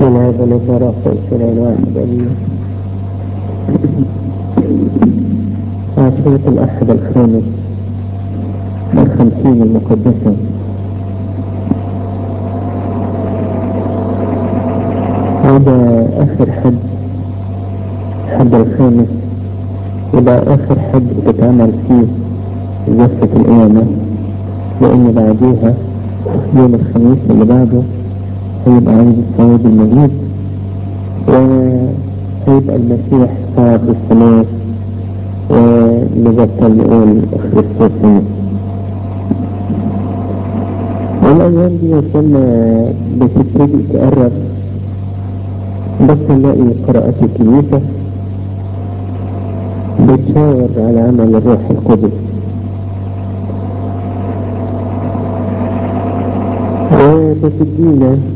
هذا للمرأة السنين واحد أمين عشية الأحد الخامس الخمسين المقدسة هذا آخر حد حد الخامس يبقى آخر حد بتتعمل فيه زفة القيامة لأن بعديها يوم الخميس اللي بعده هيبقى عيد الصعود المجيد وهيبقى المسيح صعد للسماء ونبطل نقول خريستوس المسيح والأيام دي لما بتبتدي تقرب بس نلاقي قراءات الكنيسة بتشاور على عمل الروح القدس وبتدينا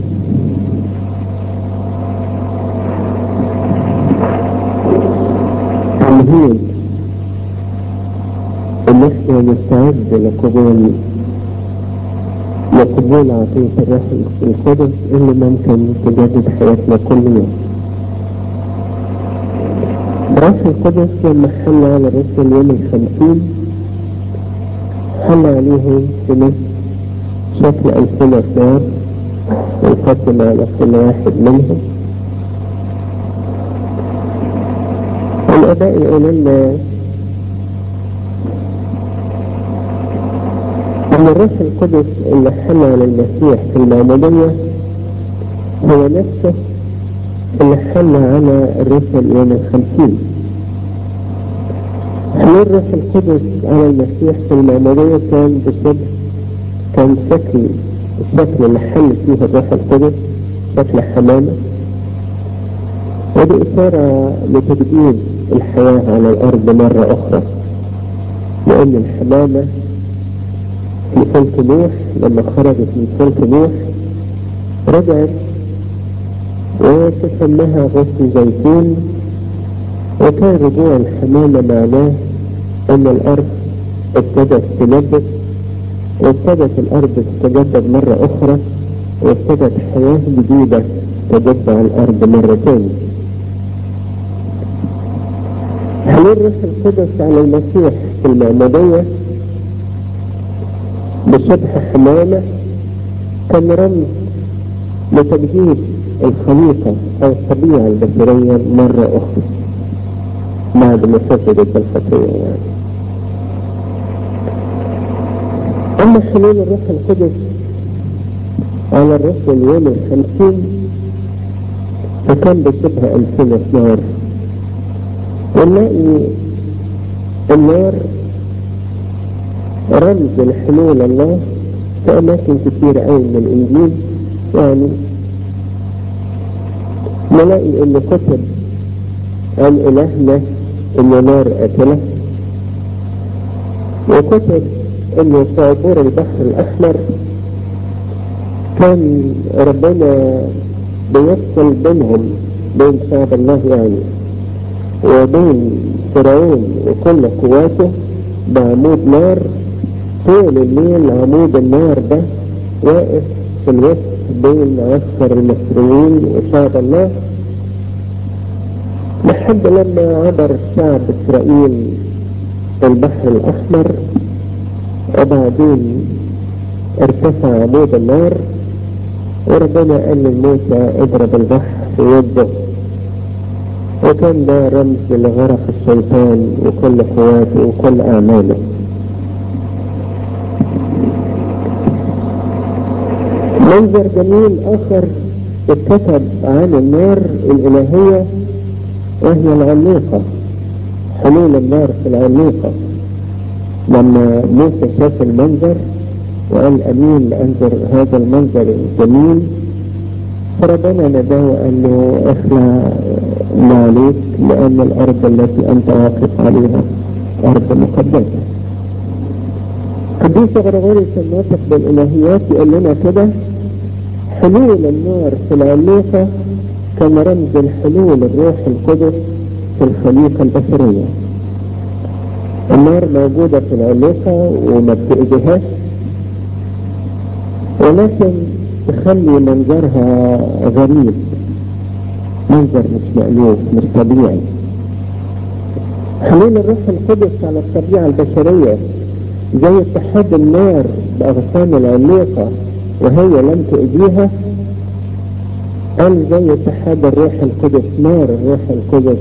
تمهيد ان احنا نستعد لقبول لقبول عطية الروح القدس اللي ممكن تجدد حياتنا كل يوم الروح القدس لما حل على الرسل يوم الخمسين حل عليهم في مثل شكل ألسنة نار وقسم على كل واحد منهم الآباء يقولوا لنا أن الروح القدس اللي حل على المسيح في المعمودية هو نفسه اللي حل على الرسل يوم الخمسين حلول الروح القدس على المسيح في المعمودية كان بشبه كان شكل الشكل اللي حل فيه الروح القدس شكل حمامة ودي إشارة لتجديد الحياة على الأرض مرة أخرى لأن الحمامة في فلك نوح لما خرجت من فلك نوح رجعت وتسمها غصن زيتون وكان رجوع الحمامة معناه أن الأرض ابتدت تنبت وابتدت الأرض تتجدد مرة أخرى وابتدت حياة جديدة تجد على الأرض مرة ثانية حلول روح القدس على المسيح في المعمودية بشبه حمامة كان رمز لتجديد الخليقة أو الطبيعة البشرية مرة أخرى بعد ما فسدت الخطية يعني أما حلول الروح القدس على الرسل يوم الخمسين فكان بشبه ألسنة نار ونلاقي النار رمز لحلول الله في أماكن كثيرة أوي من الإنجيل يعني نلاقي إن كتب عن إلهنا إنه نار قاتلة وكتب إنه في عبور البحر الأحمر كان ربنا بيفصل بينهم بين شعب الله يعني وبين فرعون وكل قواته بعمود نار طول الليل عمود النار ده واقف في الوسط بين عسكر المصريين وشعب الله لحد لما عبر شعب اسرائيل البحر الاحمر وبعدين ارتفع عمود النار وربنا قال لموسى اضرب البحر في يده وكان ده رمز لغرق الشيطان وكل قواته وكل اعماله منظر جميل اخر اتكتب عن النار الالهية وهي العميقة حلول النار في العميقة لما موسى شاف المنظر وقال امين لانظر هذا المنظر الجميل فربنا نداه وقال له اخلع ما عليك لان الارض التي انت واقف عليها ارض مقدسة قديس غرغوري الناطق بالالهيات يقول لنا كده حلول النار في العميقة كان رمز الحلول الروح القدس في الخليقة البشرية النار موجودة في العميقة وما بتأذيهاش ولكن تخلي منظرها غريب منظر مش مألوف مش طبيعي حلول الروح القدس على الطبيعة البشرية زي اتحاد النار بأغصان العليقة وهي لم تؤذيها قال زي اتحاد الروح القدس نار الروح القدس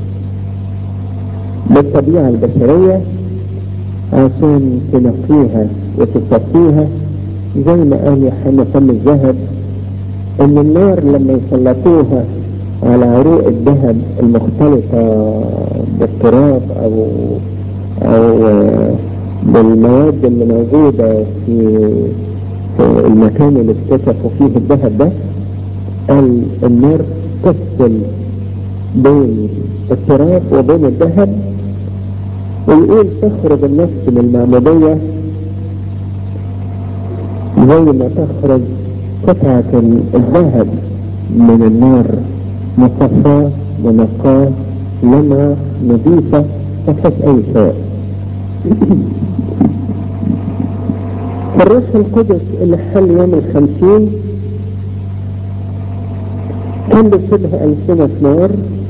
بالطبيعة البشرية عشان تنقيها وتصفيها زي ما قال يوحنا فم الذهب ان النار لما يسلطوها على عروق الذهب المختلطة بالتراب او او بالمواد اللي موجودة في, في المكان اللي اكتشفوا فيه الذهب ده قال النار تفصل بين التراب وبين الذهب ويقول تخرج النفس من المعمودية زي ما تخرج قطعة الذهب من النار مصفاة منقاة لمعة نظيفة ما فيهاش أي شيء الروح القدس اللي حل يوم الخمسين كان بشبه ألسنة نار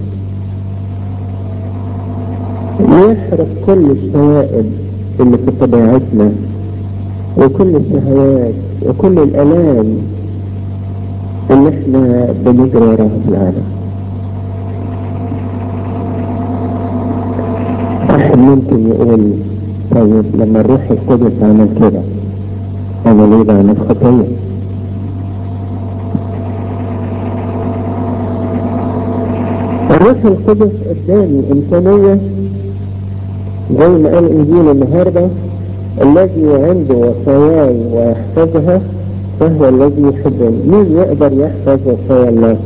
يحرق كل الشوائب اللي في طبيعتنا وكل الشهوات وكل الآلام اللي احنا بنجري وراها في العالم واحد ممكن يقول طيب لما الروح القدس عمل كده انا ليه بعمل خطيه الروح القدس اداني امكانيه زي ما قال انجيل النهارده الذي عنده وصاياي ويحفظها فهو الذي يحبني مين يقدر يحفظ وصايا الله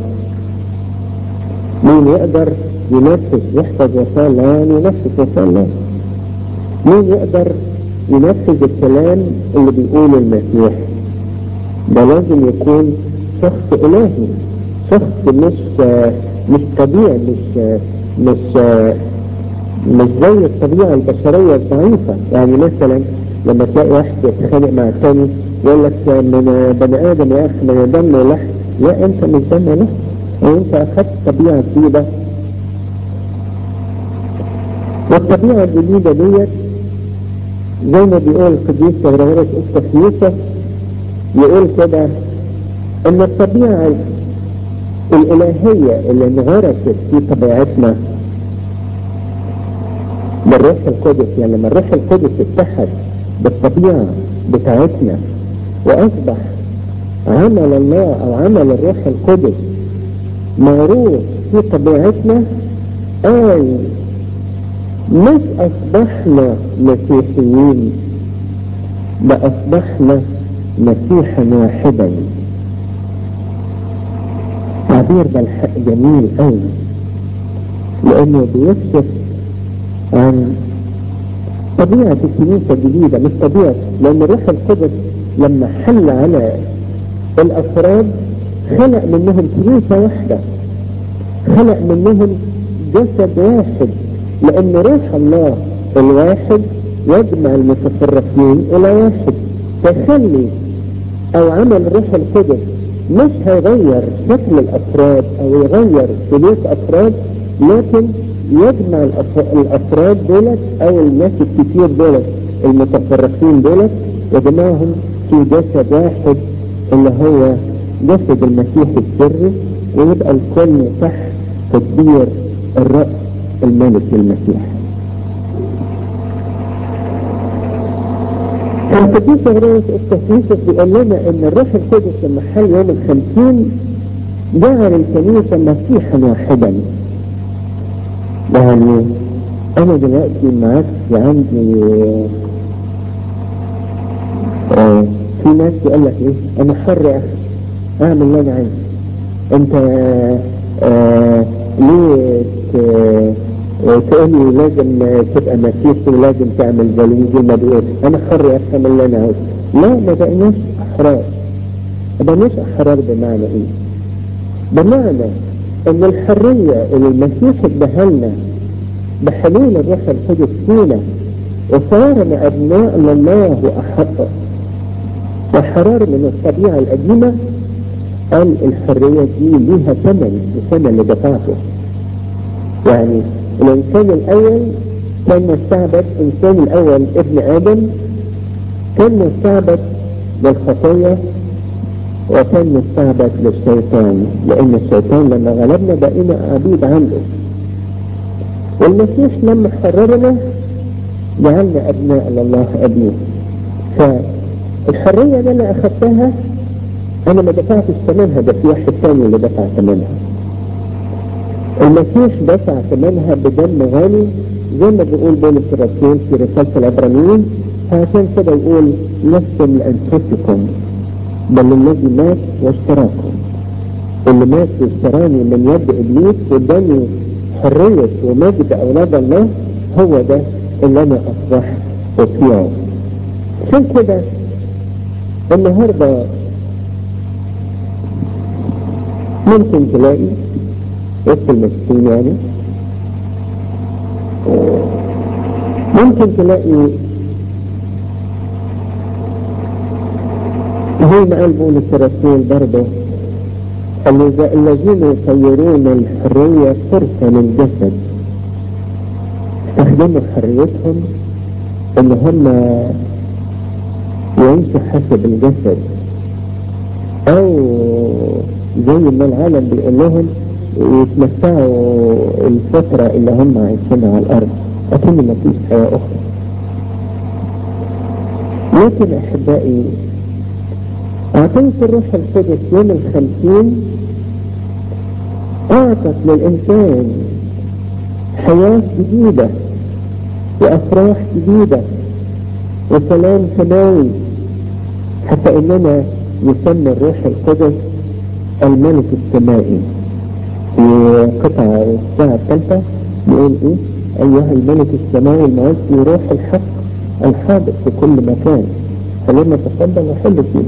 مين يقدر ينفذ يحفظ وصايا الله يعني ينفذ وصايا الله مين يقدر ينفذ الكلام اللي بيقوله المسيح ده لازم يكون شخص الهي شخص مش مش طبيعي مش مش مش زي الطبيعة البشرية الضعيفة يعني مثلا لما تلاقي واحد يتخانق مع الثاني يقول لك من بني ادم يا اخي من دم ولحم لا انت مش دم ولحم وانت اخذت طبيعة جديدة والطبيعة الجديدة ديت زي ما بيقول القديس غرغرة اسقف يوسف يقول كده ان الطبيعة الالهية اللي انغرست في طبيعتنا بالروح القدس يعني لما الروح القدس اتحد بالطبيعة بتاعتنا واصبح عمل الله او عمل الروح القدس موروث في طبيعتنا قال مش اصبحنا مسيحيين ده اصبحنا مسيحا واحدا تعبير ده الحق جميل قوي لانه بيكشف عن طبيعة الكنيسة الجديدة مش طبيعة لأن الروح القدس لما حل على الأفراد خلق منهم كنيسة واحدة خلق منهم جسد واحد لأن روح الله الواحد يجمع المتفرقين إلى واحد تخلي أو عمل الروح القدس مش هيغير شكل الأفراد أو يغير سلوك أفراد لكن يجمع الافراد دولت او الناس الكتير دولت المتفرقين دولت يجمعهم في جسد واحد اللي هو جسد المسيح السري ويبقى الكل تحت تدبير الرأس الملك للمسيح فالقديس غريس التثليث بيقول لنا ان الروح القدس لما حل يوم الخمسين جعل الكنيسة مسيحا واحدا يعني انا دلوقتي ما عادش عندي آه في ناس يقول لك ايه انا حر يا اخي اعمل اللي انا عايزه انت آه ليه تقول لي لازم تبقى مسيحي ولازم تعمل زي الانجيل ما بيقول انا حر يا اخي اعمل اللي انا عايزه لا ما بقيناش احرار ما بقيناش احرار بمعنى ايه بمعنى ان الحرية اللي المسيح اداها لنا بحلول الروح القدس فينا وصارنا ابناء لله واحق وحرار من الطبيعة القديمة قال الحرية دي ليها ثمن الثمن اللي دفعته يعني الإنسان الأول كان مستعبد الإنسان الأول ابن آدم كان مستعبد للخطية وكان مستعبد للشيطان لأن الشيطان لما غلبنا بقينا عبيد عنده والمسيح لما حررنا جعلنا أبناء لله أبيه فالحرية اللي أنا أخذتها أنا ما دفعتش ثمنها ده في واحد تاني اللي دفع ثمنها المسيح دفع ثمنها بدم غالي زي ما بيقول بولس الرسول في رسالة العبرانيين فعشان كده يقول لستم لأنفسكم بل الذي مات واشتراكم اللي مات واشتراني من يد إبليس واداني حرية ومجد أولاد الله هو ده اللي أنا أصبح أطيعه عشان كده النهارده ممكن تلاقي وسط المسكين يعني ممكن تلاقي زي ما قال بولس الرسول برضه الذين يطيرون الحرية فرصة للجسد استخدموا حريتهم ان هم يعيشوا حسب الجسد او زي ما العالم بيقول لهم يتمتعوا الفترة اللي هم عايشينها على الارض اكن ما فيش حياة اخرى لكن احبائي اعطيت الروح القدس يوم الخمسين اعطت للانسان حياة جديدة وافراح جديدة وسلام سماوي حتى اننا يسمى الروح القدس الملك السمائي في قطع الساعة الثالثة يقول ايه ايها الملك السماوي المعزي روح الحق الحاضر في كل مكان خلينا نتقبل وحل فيه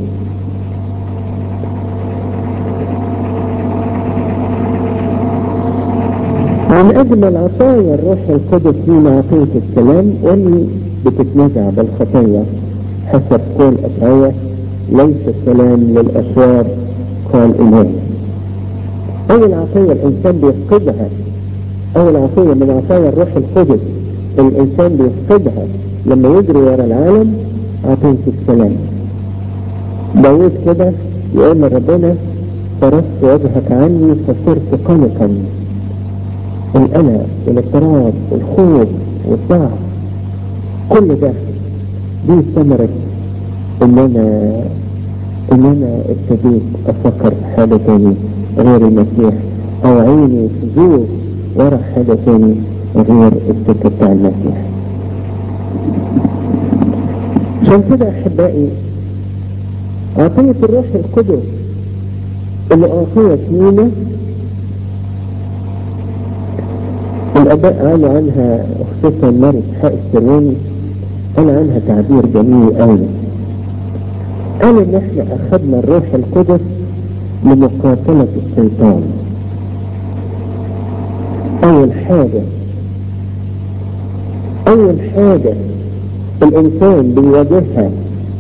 من أجمل عطايا الروح القدس لنا عطية السلام واللي بتتنزع بالخطية حسب قول أشعية ليس السلام للأشرار قال إله أول عطية الإنسان بيفقدها أول عطية من عطايا الروح القدس الإنسان بيفقدها لما يجري ورا العالم عطية السلام داود كده يقول لربنا فرست وجهك عني فصرت قلقا القلق والاضطراب والخوف والضعف كل ده دي ثمرة ان انا ان انا ابتديت افكر في حاجة تاني غير المسيح او عيني تزور ورا حاجة تاني غير السكة بتاع المسيح عشان كده احبائي عطية الروح القدس اللي اعطيت لينا الاباء قالوا عنها خصوصا مارس حق السروني قال عنها تعبير جميل قوي قال ان احنا اخذنا الروح القدس لمقاتلة الشيطان اول حاجة اول حاجة الانسان بيواجهها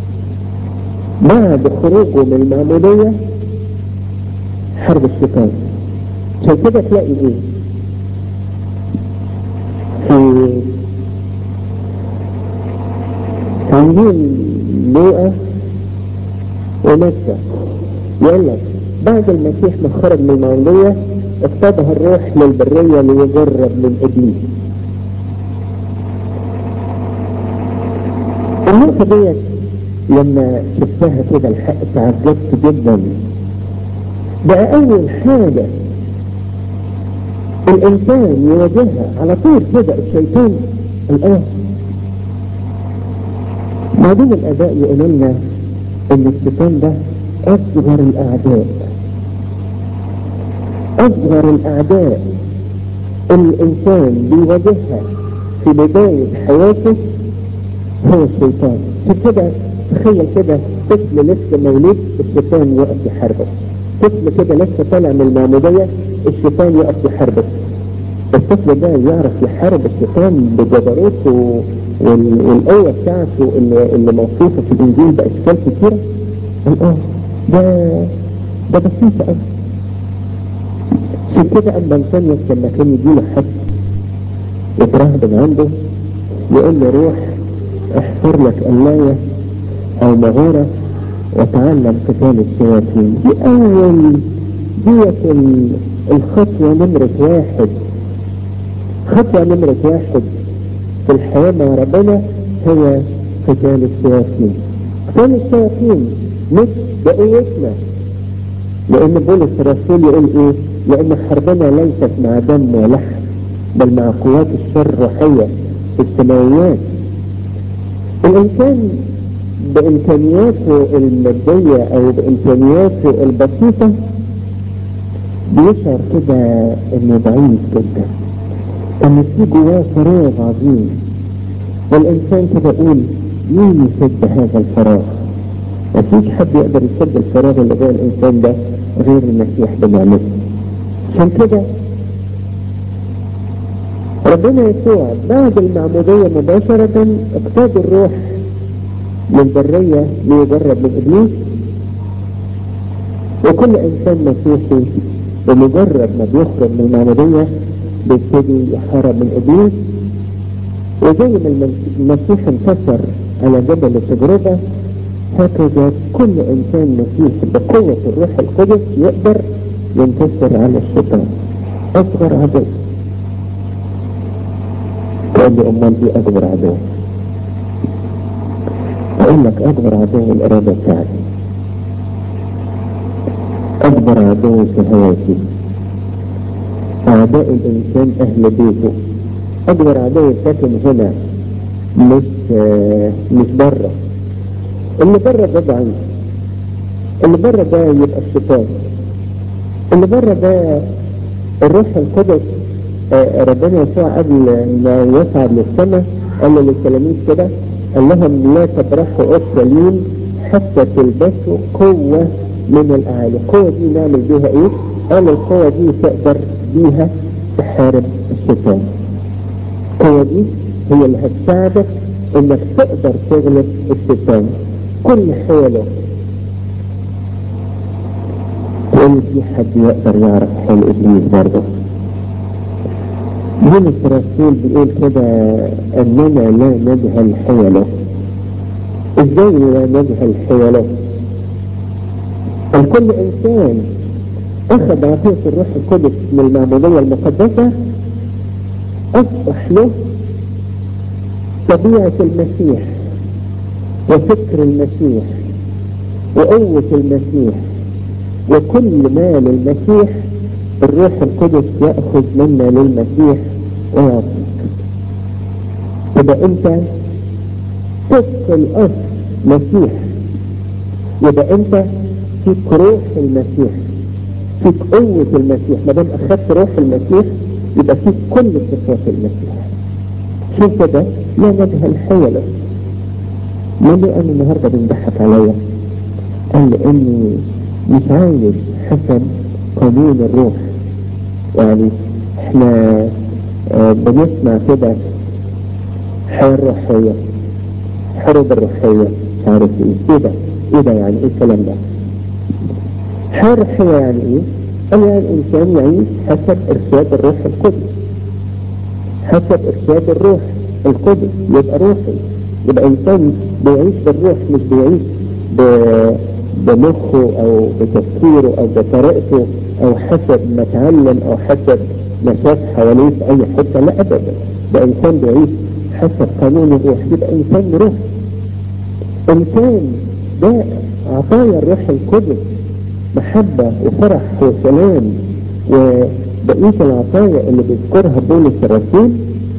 بعد خروجه من المعمودية حرب الشيطان عشان كده تلاقي ايه في تنزيل لوقا ومكة يقول لك بعد المسيح ما خرج من المعمودية اقتضى الروح للبرية ليجرب من ابليس النقطة ديت لما شفتها كده الحق تعجبت جدا بقى أول حاجة الإنسان يواجهها على طول كده الشيطان الآن بعدين الآباء يقولوا لنا إن الشيطان ده أصغر الأعداء أصغر الأعداء الإنسان بيواجهها في بداية حياته هو الشيطان عشان كده تخيل كده طفل لسه مولود الشيطان يقف يحاربه طفل كده لسه طالع من المعمودية الشيطان يقف يحاربه الطفل ده يعرف يحارب الشيطان بجبروته وال- والقوة بتاعته اللي, اللي موصوفة في الإنجيل بأشكال كتيرة اه ده ده بسيطة أوي عشان كده أما أنطونيوس لما كان يجيله حد يترهبن عنده يقول له روح احفر لك قلاية أو مغارة وتعلم قتال الشياطين دي أول ديت الخطوة نمرة واحد خطوة نمرة واحد في الحياة مع ربنا هي قتال الشياطين قتال الشياطين مش بقوتنا لأن بولس الرسول يقول إيه؟ لأن حربنا ليست مع دم ولحم بل مع قوات الشر الروحية في السماويات الإنسان بإمكانياته المادية أو بإمكانياته البسيطة بيشعر كده إنه ضعيف جدا إن في جواه فراغ عظيم والإنسان كده يقول مين يسد هذا الفراغ؟ مفيش حد يقدر يسد الفراغ اللي جوه الإنسان ده غير المسيح بنعمته عشان كده ربنا يسوع بعد المعمودية مباشرة اقتاد الروح للبرية ليجرب من إبليس وكل إنسان مسيحي بمجرد ما بيخرج من المعمودية بيبتدي يحارب من إبليس وزي ما المسيح انتصر على جبل التجربة هكذا كل إنسان مسيحي بقوة الروح القدس يقدر ينتصر على الشيطان أصغر عدو تقول لي أمال دي أكبر عدو أقول لك أكبر عدو الإرادة بتاعتي أكبر عدو في حياتي أعداء الإنسان أهل بيته أكبر عدو ساكن هنا مش آه مش بره اللي بره ده ضعيف اللي بره ده يبقى الشيطان اللي بره ده الروح القدس آه ربنا يسوع قبل ما يصعد للسماء قال للتلاميذ كده قال لهم لا تبرحوا اورشليم حتى تلبسوا قوة من الأعالي القوة دي نعمل بيها ايه؟ قال القوة دي تقدر بيها تحارب الشيطان القوة دي هي اللي هتساعدك انك تقدر تغلب الشيطان كل حيله تقول في حد يقدر يعرف حال ابليس برضه بولس الرسول بيقول كده اننا لا نجهل حيله ازاي لا نجهل حيله الكل انسان اخذ عطية الروح القدس من المعمودية المقدسة اصبح له طبيعة المسيح وفكر المسيح وقوة المسيح وكل ما للمسيح الروح القدس يأخذ منا للمسيح ويعطيك يبقى انت طفل الاصل مسيح يبقى انت فيك روح المسيح فيك قوة المسيح ما دام اخذت روح المسيح يبقى فيك كل صفات المسيح شوف كده لا نجهل حيله ما اللي قال النهارده بيضحك عليا قال لي اني مش عايز حسب قانون الروح يعني احنا اه بنسمع كده حياة روحية حروب الروحية مش عارف ايه ايه ده ايه ده يعني ايه الكلام ده حياة روحية يعني ايه قال يعني الانسان يعيش حسب ارشاد الروح القدس حسب ارشاد الروح القدس يبقى روحي يبقى انسان بيعيش بالروح مش بيعيش ب... بمخه او بتفكيره او بطريقته او حسب ما اتعلم او حسب ما شاف حواليه في اي حته لا ابدا ده انسان بيعيش حسب قانون الروح يبقى انسان روح انسان ده عطايا الروح القدس محبة وفرح وسلام وبقية العطايا اللي بيذكرها بولس الرسول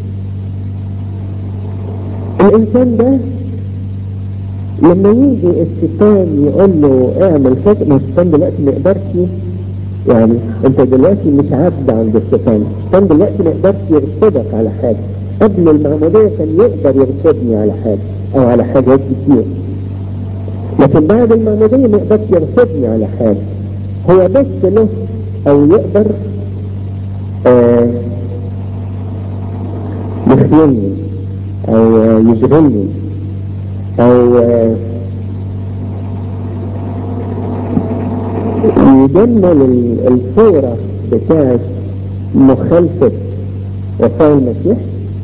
الانسان ده لما يجي الشيطان يقول له اعمل كذا ما الشيطان دلوقتي ما يقدرش يعني انت دلوقتي مش عبد عند الشيطان الشيطان دلوقتي ما يقدرش يرصدك على حاجه قبل المعموديه كان يقدر يرصدني على حاجه او على حاجات كتير لكن بعد المعموديه ما يقدرش يرصدني على حاجه هو بس له او يقدر آه يخيلني او آه يشغلني او يجمل الصورة بتاعت مخالفة وصايا المسيح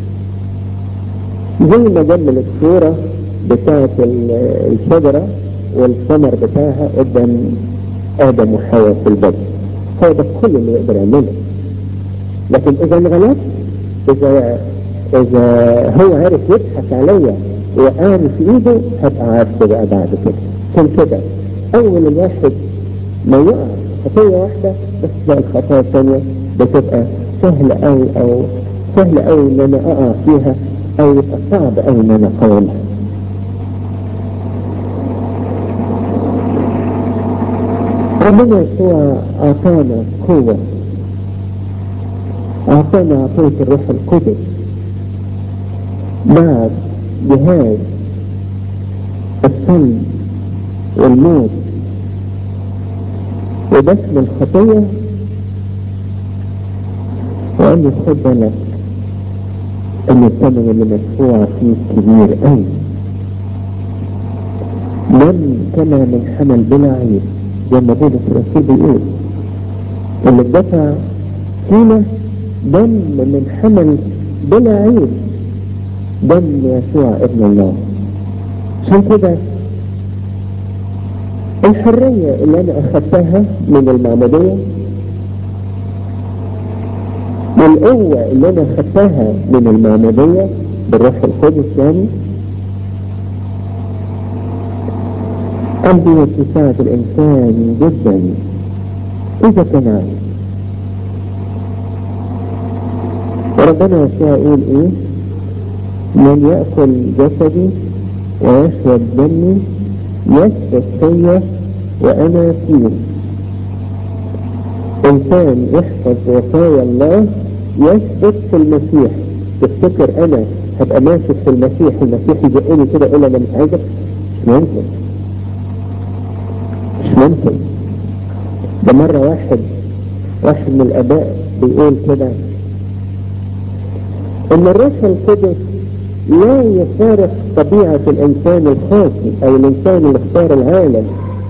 زي ما جمل الصورة بتاعت الشجرة والثمر بتاعها قدام آدم وحواء في البدن هو ده كل اللي يقدر يعمله لكن إذا انغلبت إذا إذا هو عرف يضحك عليا وقعني في إيده هبقى عارفه بقى بعد كده عشان كده أول الواحد ما يقع خطية واحدة بس بقى الخطايا الثانية بتبقى سهلة أوي أو سهلة أوي إن أنا أقع فيها أو يبقى صعب أوي إن أنا أقاومها ربنا يسوع أعطانا قوة أعطانا عطية الروح القدس بعد جهاز الصلب والموت ودفن الخطية وقال لي خد بالك ان الثمن اللي مدفوع فيه كبير قوي من كما من حمل بلا عيب زي ما بولس الرسول بيقول اللي اتدفع فينا دم من حمل بلا عيب دم يسوع ابن الله عشان كده الحرية اللي انا اخدتها من المعمودية والقوة اللي انا اخدتها من المعمودية بالروح القدس يعني قلبي تساعد الانسان جدا اذا كان عايز وربنا يسوع يقول ايه من يأكل جسدي ويشرب دمي يثبت فيا وانا فيه انسان يحفظ وصايا الله يثبت في المسيح تفتكر انا هبقى ماسك في المسيح المسيح يزقني كده يقول انا مش عايزك مش ممكن مش ممكن ده مرة واحد واحد من الاباء بيقول كده ان الروح القدس لا يفارق طبيعة الانسان الخاطئ او الانسان اللي اختار العالم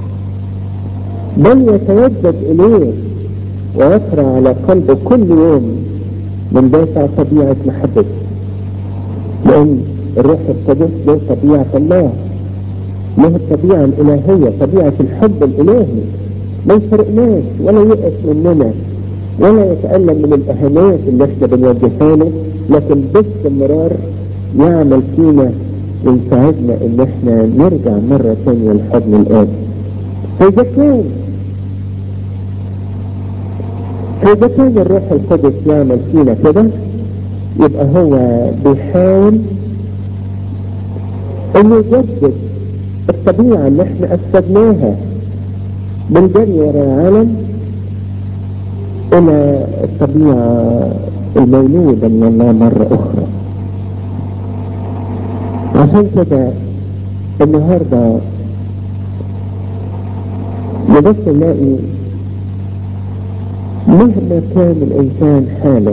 بل يتوجد اليه ويقرأ على قلبه كل يوم من دافع طبيعة محبته لأن الروح القدس له طبيعة الله له الطبيعة الإلهية طبيعة الحب الإلهي ما يفرقناش ولا يقف مننا ولا يتألم من الأهانات اللي احنا بنوجهها له لكن باستمرار يعمل فينا ويساعدنا ان احنا نرجع مرة ثانية لحضن الآب فإذا كان فإذا كان الروح القدس يعمل فينا كده يبقى هو بيحاول انه يجدد الطبيعة اللي احنا افسدناها بالجري ورا العالم الى الطبيعة المولودة من الله مرة اخرى عشان كده النهاردة نبص نلاقي مهما كان الانسان حاله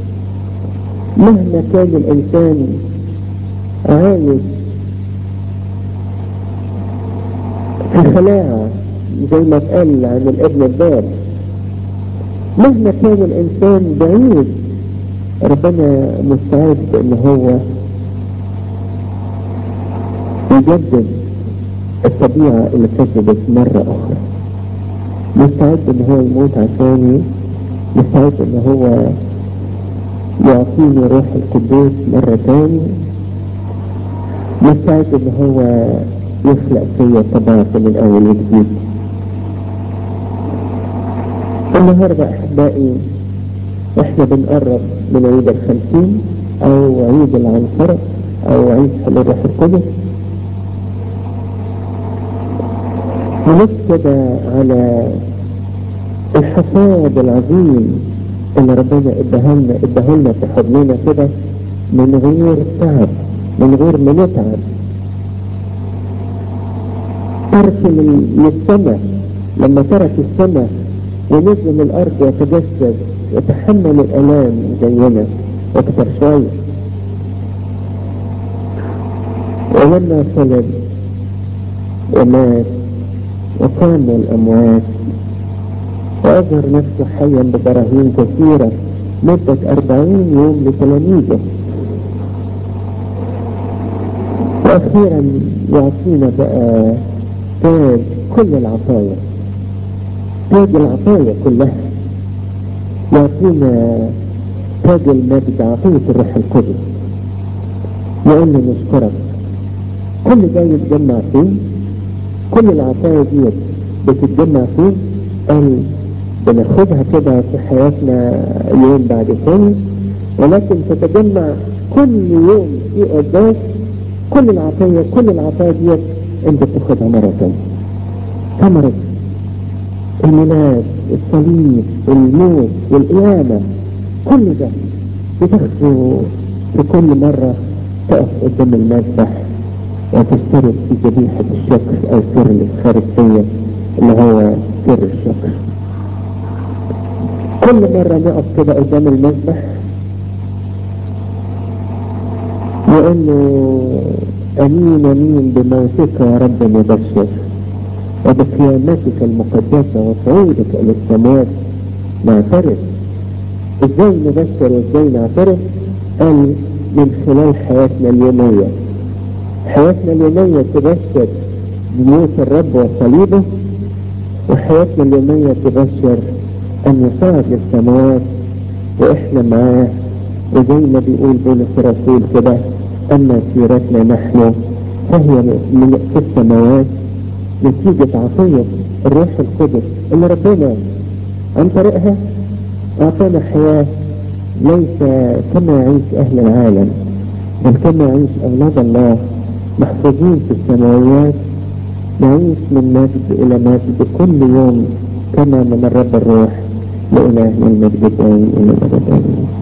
مهما كان الانسان عايش في خلاعة زي ما اتقال عن الابن الضال مهما كان الانسان بعيد ربنا مستعد ان هو يجدد الطبيعة اللي كذبت مرة اخرى مستعد ان هو يموت عشاني مستعد ان هو يعطيني روح القدوس مرة تاني مستعد ان هو يخلق فيا طبيعة من اول وجديد النهاردة احبائي احنا بنقرب من عيد الخمسين او عيد العنصرة او عيد حلول الروح القدس ونبص كده على الحصاد العظيم اللي ربنا اداهلنا اداهلنا في حضننا كده من غير تعب من غير ما نتعب ترك للسماء لما ترك السماء ونزل من الارض وتجسد وتحمل الالام زينا اكتر شويه ولما صلب ومات وقام الاموات وأظهر نفسه حيا ببراهين كثيرة مدة أربعين يوم لتلاميذه وأخيرا يعطينا بقى تاج كل العطايا تاج العطايا كلها يعطينا تاج المجد عطية الروح القدس يقول له نشكرك كل ده يتجمع فيه كل العطايا دي بتتجمع فيه قال بناخدها كده في حياتنا يوم بعد ثاني ولكن تتجمع كل يوم في قداس كل العطايا كل العطايا ديت انت بتاخدها مرة ثانية ثمرة الميلاد الصليب الموت والقيامة كل ده بتاخده في كل مرة تقف قدام المذبح وتشترك في ذبيحة الشكر أو سر الإفخارستية اللي هو سر الشكر كل مرة نقف كده قدام المذبح يقول له أمين أمين بموتك يا رب مبشر وبقيامتك المقدسة وصعودك إلى السماء نعترف ازاي نبشر وازاي نعترف قال من خلال حياتنا اليومية حياتنا اليومية تبشر بموت الرب وصليبه وحياتنا اليومية تبشر أن يصعد للسماوات وإحنا معاه وزي ما بيقول بولس الرسول كده أما سيرتنا نحن فهي من في السماوات نتيجة عطية الروح القدس اللي ربنا عن طريقها أعطانا حياة ليس كما يعيش أهل العالم بل كما يعيش أولاد الله محفوظين في السماوات نعيش من مجد إلى مجد كل يوم كما من الرب الروح لإله المجد الدائم إلى الأبد آمين